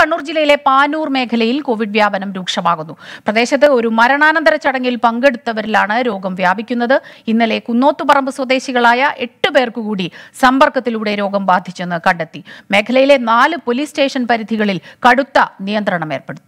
കണ്ണൂർ ജില്ലയിലെ പാനൂർ മേഖലയിൽ കോവിഡ് വ്യാപനം രൂക്ഷമാകുന്നു പ്രദേശത്ത് ഒരു മരണാനന്തര ചടങ്ങിൽ പങ്കെടുത്തവരിലാണ് രോഗം വ്യാപിക്കുന്നത് ഇന്നലെ കുന്നോത്തുപറമ്പ് സ്വദേശികളായ എട്ട് പേർക്ക് കൂടി സമ്പർക്കത്തിലൂടെ രോഗം ബാധിച്ചെന്ന് കണ്ടെത്തി മേഖലയിലെ നാല് പോലീസ് സ്റ്റേഷൻ പരിധികളിൽ കടുത്ത നിയന്ത്രണം ഏർപ്പെടുത്തി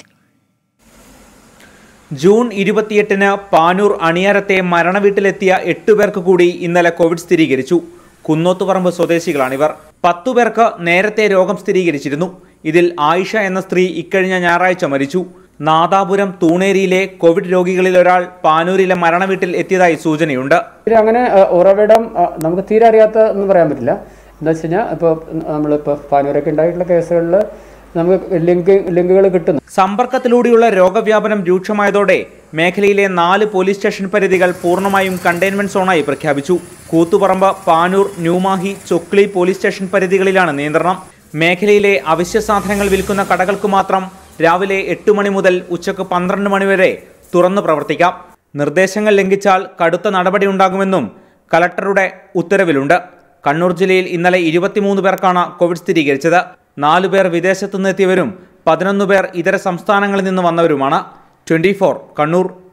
ജൂൺ ഇരുപത്തിയെട്ടിന് പാനൂർ അണിയാരത്തെ മരണവീട്ടിലെത്തിയ എട്ടു പേർക്ക് കൂടി ഇന്നലെ കോവിഡ് സ്ഥിരീകരിച്ചു കുന്നോത്തുപറമ്പ് സ്വദേശികളാണിവർ പത്തു പേർക്ക് നേരത്തെ രോഗം സ്ഥിരീകരിച്ചിരുന്നു ഇതിൽ ആയിഷ എന്ന സ്ത്രീ ഇക്കഴിഞ്ഞ ഞായറാഴ്ച മരിച്ചു നാദാപുരം തൂണേരിയിലെ കോവിഡ് രോഗികളിൽ ഒരാൾ പാനൂരിലെ മരണവീട്ടിൽ എത്തിയതായി സൂചനയുണ്ട് ഇത് അങ്ങനെ അ, ഉറവിടം അ, നമുക്ക് തീരെ അറിയാത്ത എന്ന് പറയാൻ പറ്റില്ല എന്താ വെച്ച് കഴിഞ്ഞാൽ ഇപ്പോൾ നമ്മളിപ്പോൾ പാനൂരൊക്കെ ഉണ്ടായിട്ടുള്ള കേസുകളിൽ നമുക്ക് ലിങ്ക് ലിങ്കുകൾ കിട്ടുന്നു സമ്പർക്കത്തിലൂടെയുള്ള രോഗവ്യാപനം രൂക്ഷമായതോടെ മേഖലയിലെ നാല് പോലീസ് സ്റ്റേഷൻ പരിധികൾ പൂർണ്ണമായും കണ്ടെയ്ൻമെന്റ് സോണായി പ്രഖ്യാപിച്ചു കൂത്തുപറമ്പ് പാനൂർ ന്യൂമാഹി ചൊക്ലി പോലീസ് സ്റ്റേഷൻ പരിധികളിലാണ് നിയന്ത്രണം മേഖലയിലെ അവശ്യ സാധനങ്ങൾ വിൽക്കുന്ന കടകൾക്ക് മാത്രം രാവിലെ എട്ട് മണി മുതൽ ഉച്ചക്ക് പന്ത്രണ്ട് മണി വരെ തുറന്നു പ്രവർത്തിക്കാം നിർദ്ദേശങ്ങൾ ലംഘിച്ചാൽ കടുത്ത നടപടിയുണ്ടാകുമെന്നും കലക്ടറുടെ ഉത്തരവിലുണ്ട് കണ്ണൂർ ജില്ലയിൽ ഇന്നലെ ഇരുപത്തിമൂന്ന് പേർക്കാണ് കോവിഡ് സ്ഥിരീകരിച്ചത് നാലു പേർ വിദേശത്തു നിന്നെത്തിയവരും പതിനൊന്ന് പേർ ഇതര സംസ്ഥാനങ്ങളിൽ നിന്ന് വന്നവരുമാണ് ട്വന്റി കണ്ണൂർ